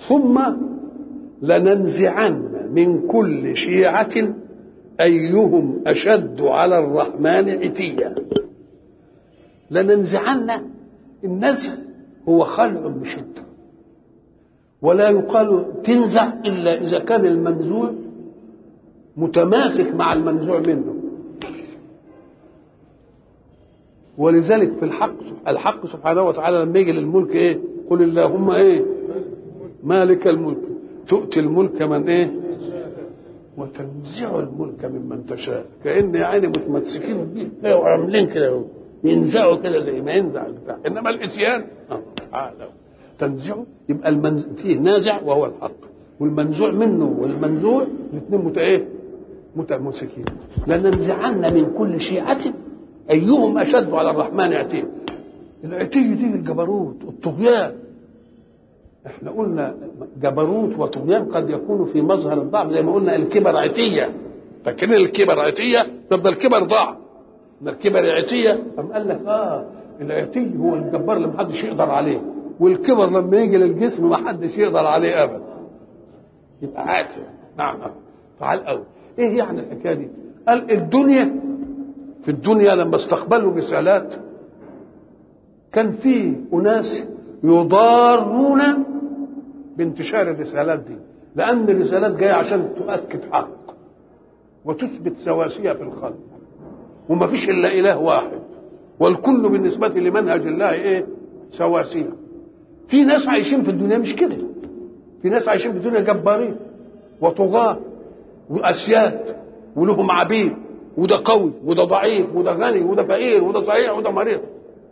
ثم لننزعن من كل شيعة أيهم أشد على الرحمن عتيا لننزعن النزع هو خلع بشدة ولا يقال تنزع إلا إذا كان المنزوع متماسك مع المنزوع منه ولذلك في الحق الحق سبحانه وتعالى لما يجي للملك ايه قل اللهم ايه مالك الملك تؤتي الملك من ايه وتنزع الملك ممن تشاء كان يعني متمسكين بيه وعاملين كده ينزعوا كده زي ما ينزع البتاع انما الاتيان آه، تعالى تنزعه يبقى المنز... فيه نازع وهو الحق والمنزوع منه والمنزوع الاثنين مت ايه متمسكين لننزعن من كل شيعة أيهم أشد على الرحمن عتيه العتي دي الجبروت الطغيان احنا قلنا جبروت وطغيان قد يكون في مظهر الضعف زي ما قلنا الكبر عتية فاكرين الكبر عتية طب ده الكبر ضعف ده الكبر عتية قام قال لك اه العتي هو الجبار اللي محدش يقدر عليه والكبر لما يجي للجسم محدش يقدر عليه ابدا يبقى عاتي نعم فعال قوي ايه يعني الحكايه دي قال الدنيا في الدنيا لما استقبلوا رسالات كان في اناس يضارون بانتشار الرسالات دي لان الرسالات جايه عشان تؤكد حق وتثبت سواسيه في الخلق وما فيش الا اله واحد والكل بالنسبه لمنهج الله ايه سواسيه في ناس عايشين في الدنيا مش كده في ناس عايشين في الدنيا جبارين وطغاة واسياد ولهم عبيد وده قوي وده ضعيف وده غني وده فقير وده صحيح وده مريض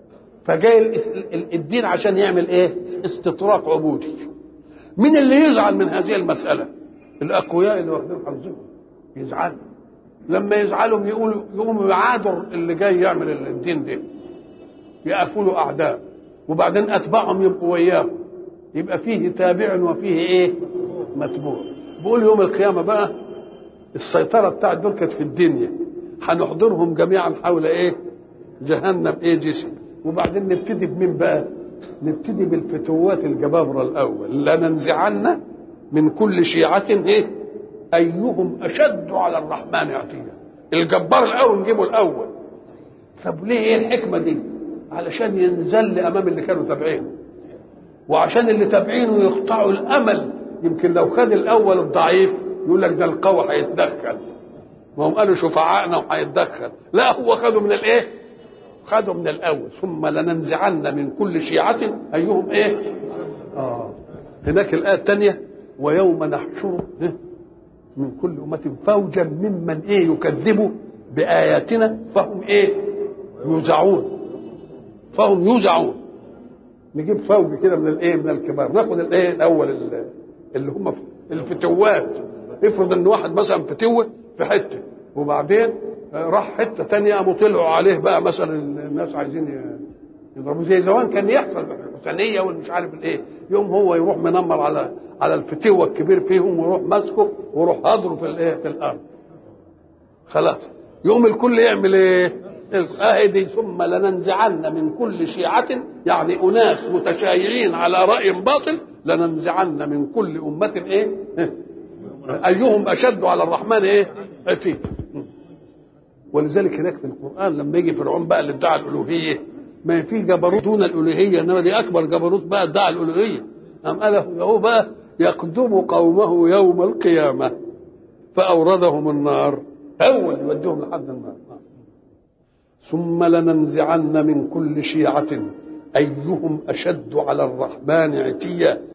فجاي الدين عشان يعمل ايه استطراق عبودي مين اللي يزعل من هذه المسألة الأقوياء اللي واخدين حظهم يزعلوا لما يزعلوا يقولوا يقوموا يعادوا اللي جاي يعمل الدين ده يقفوا له أعداء وبعدين أتباعهم يبقوا وياهم يبقى فيه تابع وفيه إيه متبوع بقول يوم القيامة بقى السيطرة بتاعت دول كانت في الدنيا هنحضرهم جميعا حول ايه جهنم ايه جسم وبعدين نبتدي بمين بقى نبتدي بالفتوات الجبابرة الأول لننزعن من كل شيعة ايه أيهم أشد على الرحمن عتيا الجبار الأول نجيبه الأول طب ليه ايه الحكمة دي علشان ينزل أمام اللي كانوا تابعينه وعشان اللي تابعينه يقطعوا الأمل يمكن لو خد الأول الضعيف يقول لك ده القوي هيتدخل ما هم قالوا شفعائنا وهيتدخل لا هو خده من الايه خده من الاول ثم لننزعن من كل شيعة ايهم ايه اه هناك الايه الثانيه ويوم نحشر من كل أمة فوجا ممن إيه يكذبوا بآياتنا فهم إيه يوزعون فهم يوزعون نجيب فوج كده من الإيه من الكبار ناخد الإيه الأول اللي هم الفتوات افرض ان واحد مثلا فتوه في حته وبعدين راح حته تانية قاموا طلعوا عليه بقى مثلا الناس عايزين يضربوه زي زمان كان يحصل الحسينيه والمش عارف الايه يوم هو يروح منمر على على الفتوه الكبير فيهم ويروح ماسكه ويروح هضره في الايه في الارض خلاص يوم الكل يعمل ايه اهي دي ثم لننزعن من كل شيعة يعني أناس متشايعين على رأي باطل لننزعن من كل أمة إيه؟ أيهم أشد على الرحمن إيه؟ عتيب ولذلك هناك في القرآن لما يجي فرعون بقى اللي ادعى الألوهية ما في جبروت دون الألوهية إنما دي أكبر جبروت بقى ادعى الألوهية أم قال هو بقى يقدم قومه يوم القيامة فأوردهم النار أول يوديهم لحد النار ثم لننزعن من كل شيعة أيهم أشد على الرحمن عتيا